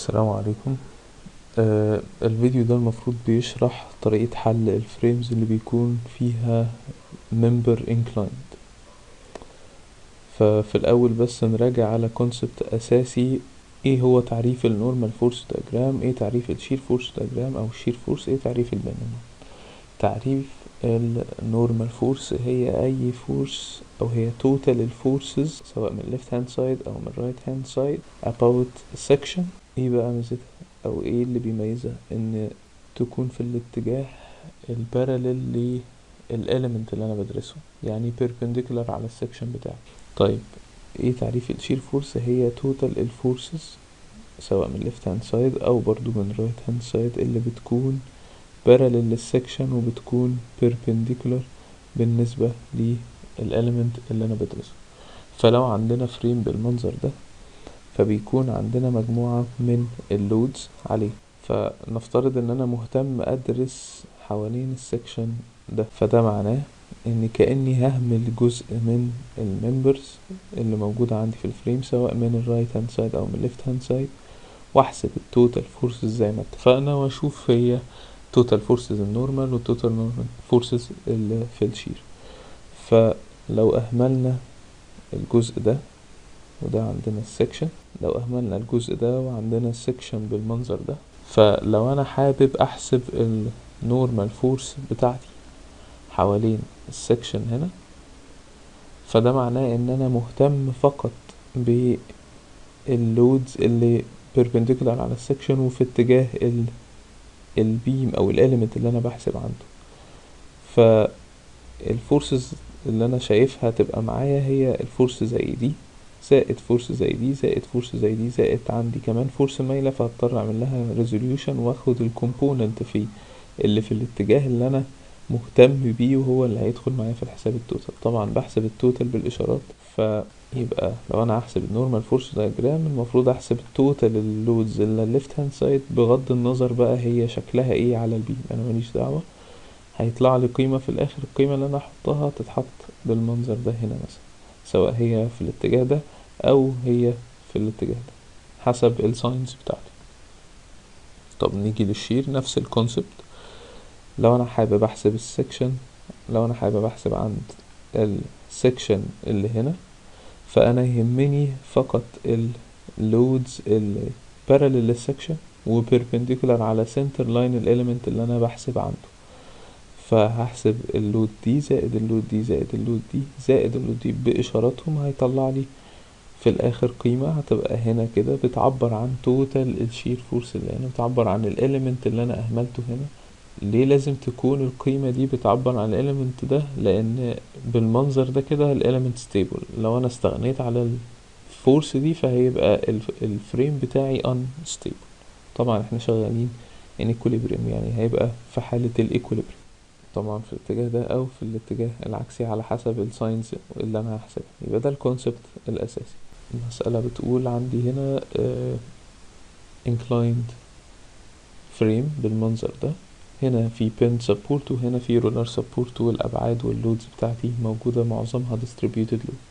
السلام عليكم آه الفيديو ده المفروض بيشرح طريقة حل الفريمز اللي بيكون فيها member inclined ففي الأول بس نراجع على كونسبت أساسي ايه هو تعريف النورمال فورس دياجرام ايه تعريف الشير فورس دياجرام او الشير فورس ايه تعريف المينيمم تعريف النورمال فورس هي اي فورس او هي توتال الفورسز سواء من left hand side او من right hand side about a section ايه بقى ميزتها او ايه اللي بيميزها ان تكون في الاتجاه الباراليل للاليمنت اللي انا بدرسه يعني perpendicular على السكشن بتاعي طيب ايه تعريف الشير فورس هي توتال الفورسز سواء من left hand side او برضو من right hand side اللي بتكون parallel للسكشن وبتكون perpendicular بالنسبة للاليمنت اللي انا بدرسه فلو عندنا فريم بالمنظر ده فبيكون عندنا مجموعة من اللودز عليه فنفترض ان انا مهتم ادرس حوالين السكشن ده فده معناه ان كأني ههمل جزء من الممبرز اللي موجودة عندي في الفريم سواء من الرايت هاند سايد او من الليفت هاند سايد واحسب التوتال فورسز زي ما اتفقنا واشوف هي توتال فورسز النورمال والتوتال نورمال فورسز اللي في الشير فلو اهملنا الجزء ده وده عندنا السكشن لو اهملنا الجزء ده وعندنا السكشن بالمنظر ده فلو انا حابب احسب النورمال فورس بتاعتي حوالين السكشن هنا فده معناه ان انا مهتم فقط باللودز اللي perpendicular على السكشن وفي اتجاه ال البيم او الاليمنت اللي انا بحسب عنده فالفورسز اللي انا شايفها تبقى معايا هي الفورس زي دي زائد فورس زي دي زائد فورس زي دي زائد عندي كمان فورس مايلة فهضطر اعمل لها ريزوليوشن واخد الكومبوننت في اللي في الاتجاه اللي انا مهتم بيه وهو اللي هيدخل معايا في الحساب التوتال طبعا بحسب التوتال بالاشارات فيبقى لو انا هحسب النورمال فورس دايجرام المفروض احسب التوتال اللودز اللي الليفت هاند سايد بغض النظر بقى هي شكلها ايه على البيم انا ماليش دعوه هيطلع لي قيمه في الاخر القيمه اللي انا احطها تتحط بالمنظر ده هنا مثلا سواء هي في الاتجاه ده او هي في الاتجاه ده حسب الساينز بتاعتي طب نيجي للشير نفس الكونسبت لو انا حابب احسب السكشن لو انا حابب احسب عند السكشن اللي هنا فانا يهمني فقط اللودز اللي parallel للسكشن وبربنديكولار على سنتر لاين الاليمنت اللي انا بحسب عنده فهحسب اللود دي زائد اللود دي زائد اللود دي زائد اللود دي باشاراتهم هيطلع لي في الاخر قيمة هتبقى هنا كده بتعبر عن توتال الشير فورس اللي هنا بتعبر عن الاليمنت اللي انا اهملته هنا ليه لازم تكون القيمة دي بتعبر عن الاليمنت ده لان بالمنظر ده كده الاليمنت ستيبل لو انا استغنيت على الفورس دي فهيبقى الفريم بتاعي unstable طبعا احنا شغالين in equilibrium يعني هيبقى في حالة الايكوليبريم طبعا في الاتجاه ده او في الاتجاه العكسي على حسب الساينز اللي انا هحسبها يبقى ده الكونسبت الاساسي المسألة بتقول عندي هنا uh, inclined frame بالمنظر ده هنا في pin support وهنا في roller support والأبعاد واللودز بتاعتي موجودة معظمها distributed load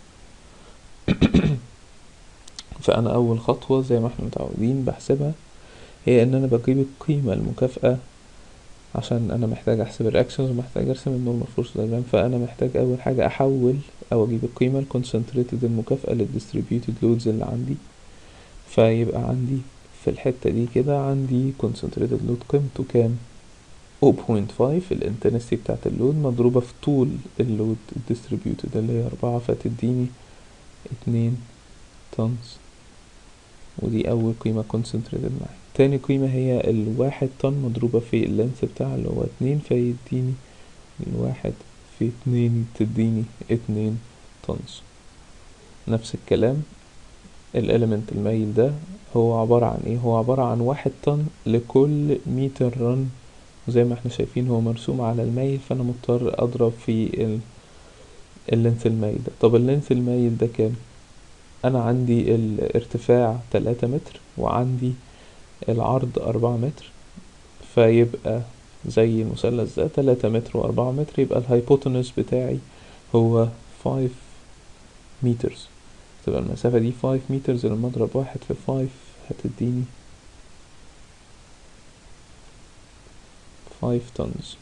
فأنا أول خطوة زي ما احنا متعودين بحسبها هي إن أنا بجيب القيمة المكافأة عشان أنا محتاج أحسب الرياكشنز ومحتاج أرسم النورمال فورس دايجرام فأنا محتاج أول حاجة أحول أو أجيب القيمة الكونسنتريتد المكافأة للديستريبيوتد لودز اللي عندي فيبقى عندي في الحتة دي كده عندي concentrated load قيمته كام 0.5 الانتنسيتي بتاعت اللود مضروبة في طول اللود distributed اللي هي أربعة فتديني اتنين تونز ودي أول قيمة concentrated معايا تاني قيمة هي الواحد طن مضروبة في اللينث بتاعها اللي هو اتنين فيديني الواحد في اتنين تديني اتنين تونز نفس الكلام الاليمنت المايل ده هو عبارة عن ايه هو عبارة عن واحد طن لكل متر رن زي ما احنا شايفين هو مرسوم على المايل فانا مضطر اضرب في ال... اللينث المايل ده طب اللينث المايل ده كام انا عندي الارتفاع تلاتة متر وعندي العرض أربعة متر فيبقى زي المثلث ده تلاتة متر وأربعة متر يبقى الهايبوتنس بتاعي هو فايف مترز تبقى المسافة دي 5 مترز لما اضرب واحد في 5 هتديني 5 tons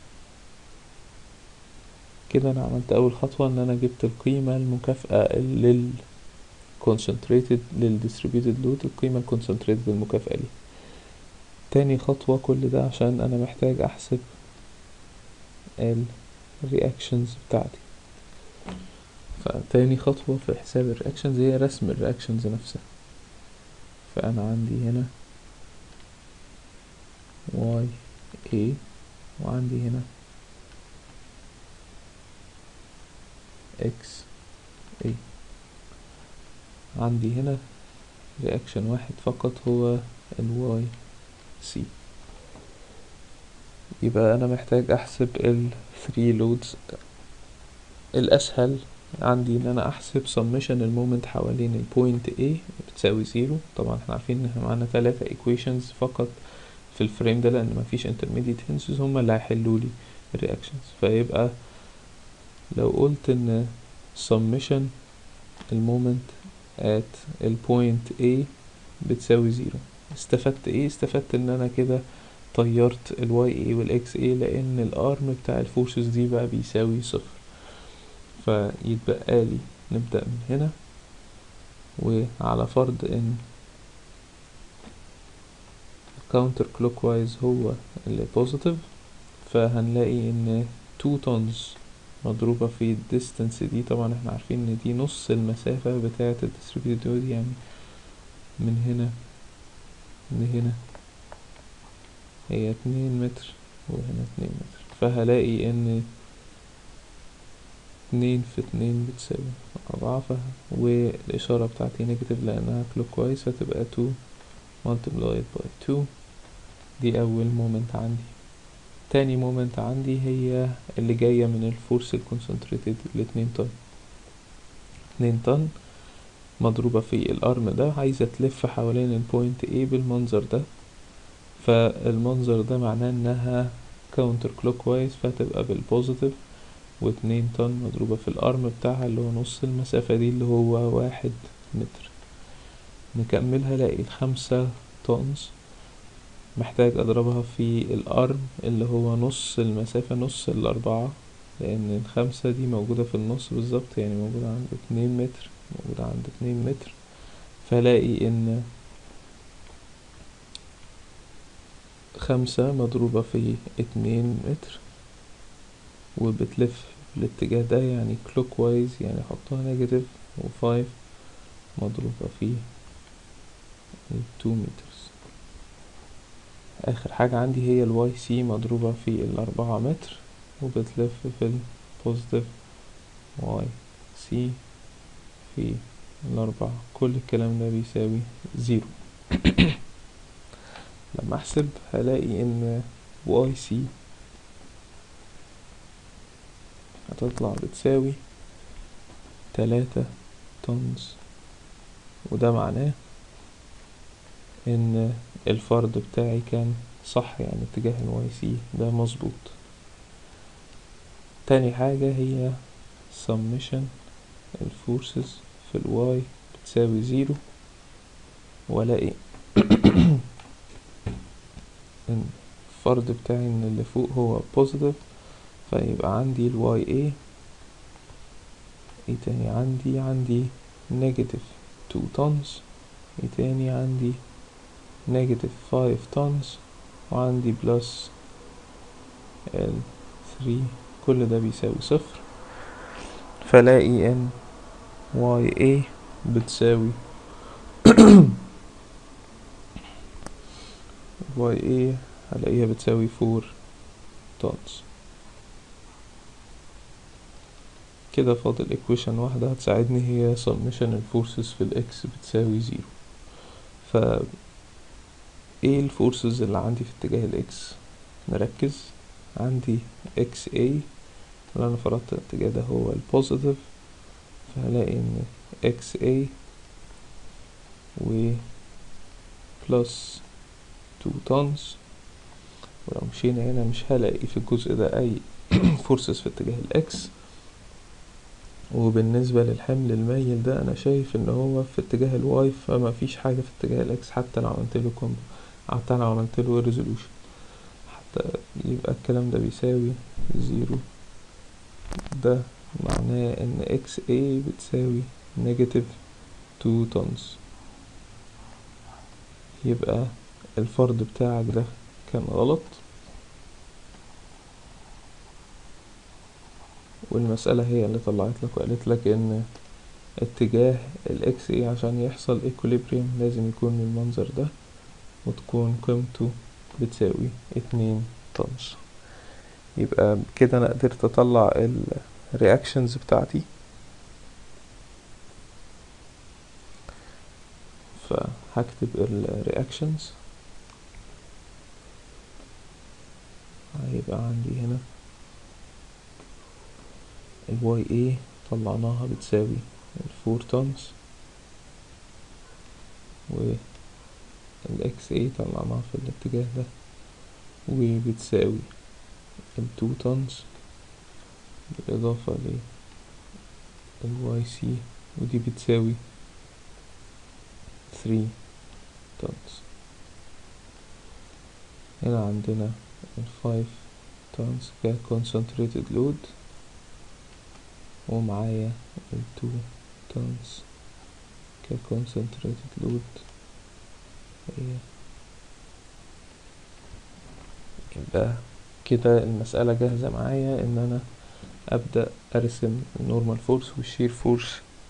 كده انا عملت اول خطوة ان انا جبت القيمة المكافئة لل concentrated لل distributed load القيمة ال concentrated المكافئة ليه تاني خطوة كل ده عشان انا محتاج احسب ال reactions بتاعتي فتاني خطوة في حساب ال reactions هي رسم ال reactions نفسها فانا عندي هنا y a وعندي هنا x a عندي هنا رياكشن واحد فقط هو ال y c يبقى انا محتاج احسب ال 3 loads الاسهل عندي ان انا احسب summation المومنت حوالين البوينت A بتساوي زيرو طبعا احنا عارفين ان احنا معانا تلاتة equations فقط في الفريم ده لان مفيش intermediate hinges هما اللي هيحلوا لي الرياكشنز فيبقى لو قلت ان summation المومنت at البوينت A بتساوي زيرو استفدت ايه استفدت ان انا كده طيرت الواي اي والاكس اي لان الارم بتاع الفورسز دي بقى بيساوي صفر فيتبقى لي نبدأ من هنا وعلى فرض ان counter clockwise هو اللي positive فهنلاقي ان 2 tons مضروبة في الديستانس دي طبعا احنا عارفين ان دي نص المسافة بتاعة الديستريبيوتد دي يعني من هنا من هنا هي اتنين متر وهنا اتنين متر فهلاقي ان اتنين في اتنين بتساوي أربعة ف والإشارة بتاعتي نيجاتيف لأنها clockwise فتبقى two multiplied by two دي أول مومنت عندي تاني مومنت عندي هي اللي جاية من الفورس الكونسنتريتد الاتنين طن اتنين طن مضروبة في الأرم ده عايزة تلف حوالين البوينت A بالمنظر ده فالمنظر ده معناه انها كاونتر كلوك وايز فتبقى بالبوزيتيف واتنين طن مضروبة في الأرم بتاعها اللي هو نص المسافة دي اللي هو واحد متر نكملها الاقي الخمسة طنز محتاج اضربها في الارم اللي هو نص المسافة نص الاربعة لان الخمسة دي موجودة في النص بالظبط يعني موجودة عند اتنين متر موجودة عند اتنين متر فلاقي ان خمسة مضروبة في اتنين متر وبتلف الاتجاه ده يعني كلوك وايز يعني احطها نيجاتيف وفايف مضروبة في التو مترز اخر حاجة عندي هي الواي سي مضروبة في الاربعة متر وبتلف في البوزيتيف واي سي في الاربعة كل الكلام ده بيساوي زيرو لما احسب هلاقي ان واي سي هتطلع بتساوي تلاتة تونز وده معناه ان الفرض بتاعي كان صح يعني اتجاه الواي سي ده مظبوط تاني حاجة هي summation الفورسز في الواي بتساوي زيرو والاقي ان الفرض بتاعي ان اللي فوق هو positive فيبقى عندي الواي ايه ايه تاني عندي عندي negative 2 tons ايه تاني عندي negative 5 tons وعندي بلس ال 3 كل ده بيساوي صفر فلاقي ان واي ايه بتساوي واي ايه هلاقيها بتساوي 4 tons كده فاضل equation واحدة هتساعدني هي summation الفورسز في الاكس بتساوي زيرو ف ايه الفورسز اللي عندي في اتجاه الاكس نركز عندي اكس اي اللي انا فرضت الاتجاه ده هو البوزيتيف فهلاقي ان اكس اي و بلس 2 تونز ولو مشينا هنا مش هلاقي في الجزء ده اي فورسز في اتجاه الاكس وبالنسبة للحمل المايل ده انا شايف ان هو في اتجاه الواي فما فيش حاجة في اتجاه الاكس حتى لو عملت له كومبو حتى لو عملت له ريزولوشن ده يبقى الكلام ده بيساوي زيرو ده معناه ان اكس اي بتساوي نيجاتيف تو تونز يبقى الفرض بتاعك ده كان غلط والمسألة هي اللي طلعت لك وقالت لك ان اتجاه الاكس اي عشان يحصل equilibrium لازم يكون بالمنظر ده وتكون قيمته بتساوي اتنين طنز يبقى كده انا قدرت اطلع الرياكشنز بتاعتي فهكتب الرياكشنز هيبقى عندي هنا الواي اي طلعناها بتساوي الفور تونز والاكس اي طلعناها في الاتجاه ده وبتساوي التو تونز بالإضافة للواي سي ودي بتساوي ثري تونز هنا عندنا الفايف تونز كconcentrated لود ومعايا التو تونز كconcentrated لود هي يبقى كده المسألة جاهزة معايا ان انا ابدأ ارسم النورمال فورس والشير فورس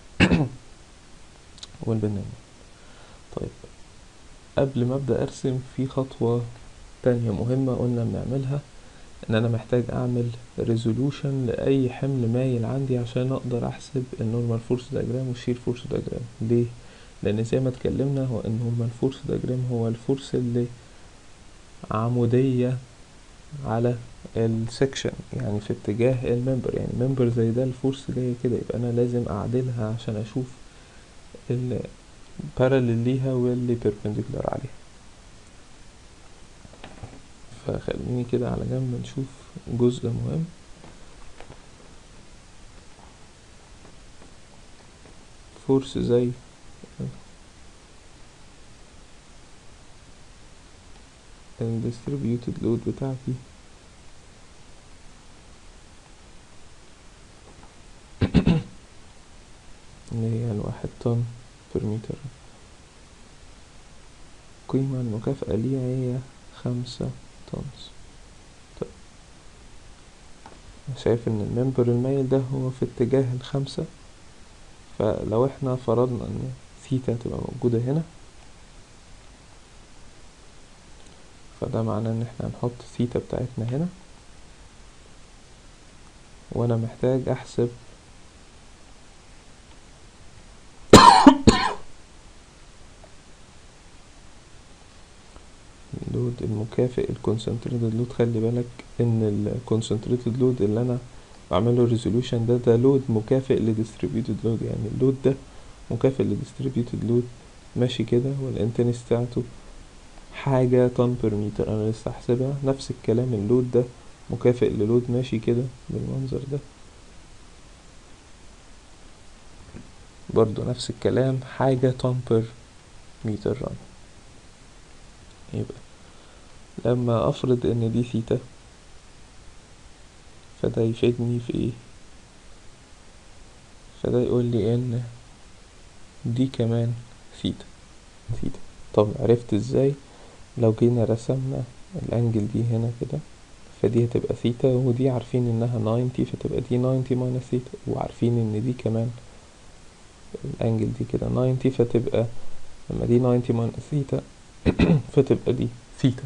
والبرنامج طيب قبل ما ابدأ ارسم في خطوة تانية مهمة قلنا بنعملها ان انا محتاج اعمل ريزولوشن لاي حمل مايل عندي عشان اقدر احسب النورمال فورس دايجرام والشير فورس دايجرام ليه لان زي ما اتكلمنا هو النورمال فورس دايجرام هو الفورس اللي عمودية على السكشن يعني في اتجاه الممبر يعني ممبر زي ده الفورس جاية كده يبقى انا لازم اعدلها عشان اشوف البارالل ليها واللي بيربنديكولار عليها فخليني كده على جنب نشوف جزء مهم فورس زي الديستريبيوتد لود بتاعتي اللي هي الواحد طن بر متر القيمة المكافأة ليها هي خمسة تونز طيب شايف ان الممبر المايل ده هو في اتجاه الخمسة فلو احنا فرضنا ان ثيتا تبقى موجودة هنا فده معناه ان احنا هنحط ثيتا بتاعتنا هنا وانا محتاج احسب اللود المكافئ الكونسنتريتد لود خلي بالك ان الكونسنتريتد لود اللي انا بعمله ريزولوشن ده ده لود مكافئ لديستريبيوتد لود يعني اللود ده مكافئ لديستريبيوتد لود ماشي كده والانتنس بتاعته حاجة طن بر متر انا لسه هحسبها نفس الكلام اللود ده مكافئ للود ماشي كده بالمنظر ده برضو نفس الكلام حاجة طن بر متر رن يبقى لما افرض ان دي ثيتا فده يفيدني في ايه فده يقول لي ان دي كمان ثيتا ثيتا طب عرفت ازاي لو جينا رسمنا الانجل دي هنا كده فدي هتبقى ثيتا ودي عارفين انها 90 فتبقى دي 90 ماينس ثيتا وعارفين ان دي كمان الانجل دي كده 90 فتبقى لما دي 90 ماينس ثيتا فتبقى دي ثيتا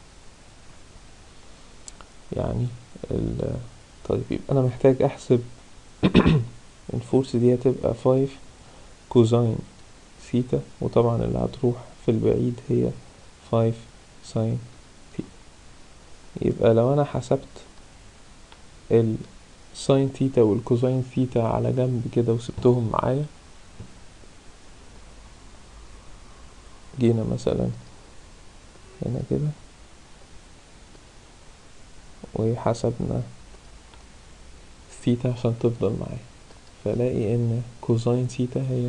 يعني ال طيب يبقى انا محتاج احسب الفورس دي هتبقى 5 كوزين ثيتا وطبعا اللي هتروح في البعيد هي 5 ساين ثيتا يبقى لو انا حسبت الساين ثيتا والكوزين ثيتا على جنب كده وسبتهم معايا جينا مثلا هنا كده وحسبنا ثيتا عشان تفضل معايا فلاقي ان كوزين ثيتا هي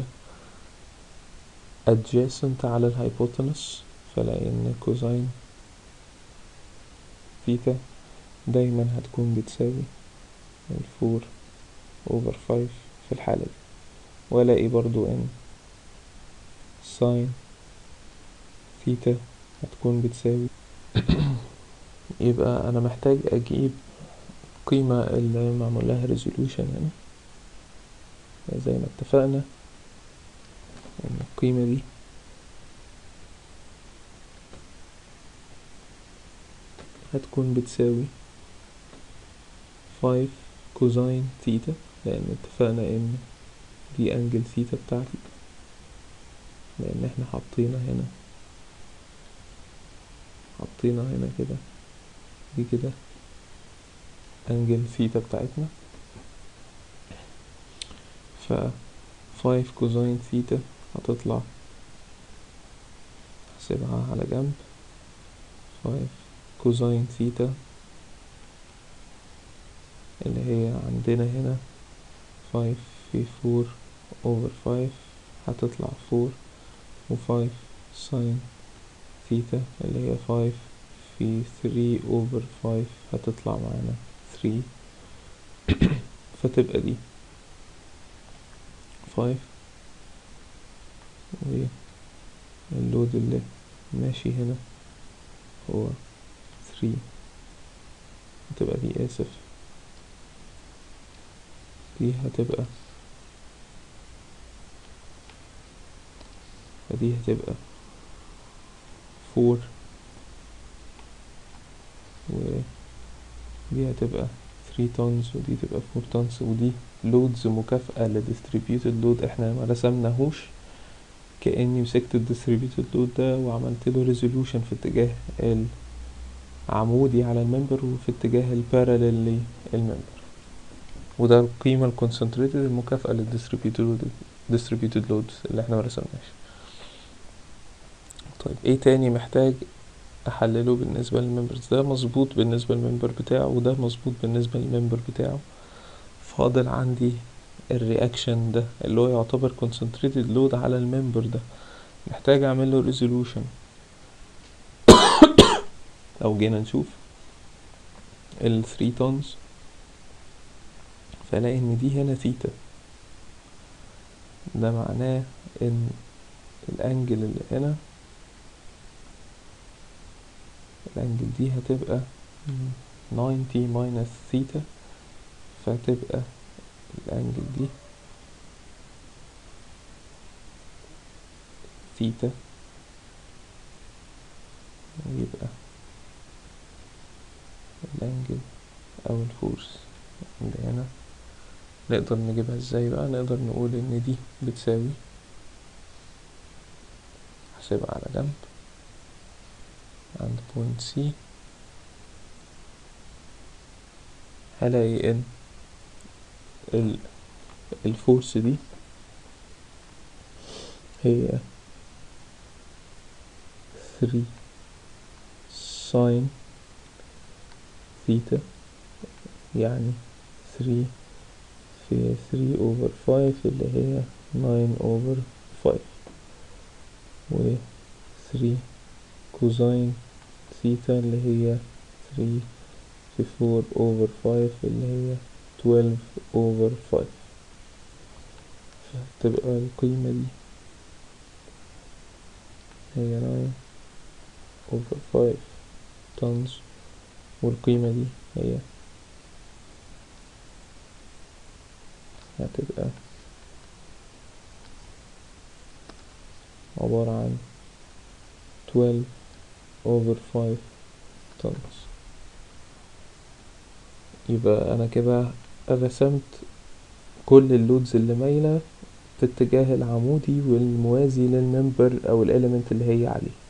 adjacent على الهايبوتنس فلاقي ان كوزين ثيتا دايما هتكون بتساوي الفور اوفر فايف في الحالة دي والاقي برضو ان ساين ثيتا هتكون بتساوي يبقى انا محتاج اجيب قيمة اللي معمول لها ريزوليوشن هنا زي ما اتفقنا ان القيمة دي هتكون بتساوي فايف كوزاين ثيتا لان اتفقنا ان دي انجل ثيتا بتاعتي لان احنا حطينا هنا حطينا هنا كده دي كده انجل ثيتا بتاعتنا ف 5 كوزين ثيتا هتطلع هسيبها على جنب 5 كوزين ثيتا اللي هي عندنا هنا 5 في 4 over 5 هتطلع 4 و 5 ساين ثيتا اللي هي 5 في 3 over 5 هتطلع معانا 3 فتبقى دي 5 واللود اللي ماشي هنا هو 3 هتبقى دي آسف دي هتبقى فدي هتبقى 4 ودي هتبقى 3 تونز ودي تبقى 4 تونز ودي لودز مكافأة للديستريبيوتد لود احنا ما رسمناهوش كأني مسكت الديستريبيوتد لود ده وعملت له ريزوليوشن في اتجاه العمودي على الممبر وفي اتجاه الباراليل للممبر وده القيمة الكونسنتريتد المكافأة للديستريبيوتد distributed loads اللي احنا ما رسمناش طيب ايه تاني محتاج احلله بالنسبة للممبرز ده مظبوط بالنسبة للممبر بتاعه وده مظبوط بالنسبة للممبر بتاعه فاضل عندي الرياكشن ده اللي هو يعتبر concentrated load على الممبر ده محتاج اعمل له resolution لو جينا نشوف ال 3 تونز فلاقي ان دي هنا ثيتا ده معناه ان الانجل اللي هنا الانجل دي هتبقى 90 ماينس ثيتا فهتبقى الانجل دي ثيتا ويبقى الانجل او الفورس اللي هنا نقدر نجيبها ازاي بقى نقدر نقول ان دي بتساوي هسيبها على جنب عند بوينت سي هلاقي ان ال الفورس دي هي 3 ساين ثيتا يعني 3 في 3 over 5 اللي هي 9 over 5 و 3 كوزين ثيتا اللي هي 3 في 4 over 5 اللي هي 12 over 5 فتبقى القيمة دي هي 9 over 5 tons والقيمة دي هي هتبقى عبارة عن 12 over 5 tons يبقى أنا كده رسمت كل اللودز اللي مايلة في اتجاه العمودي والموازي للممبر أو الإليمنت اللي هي عليه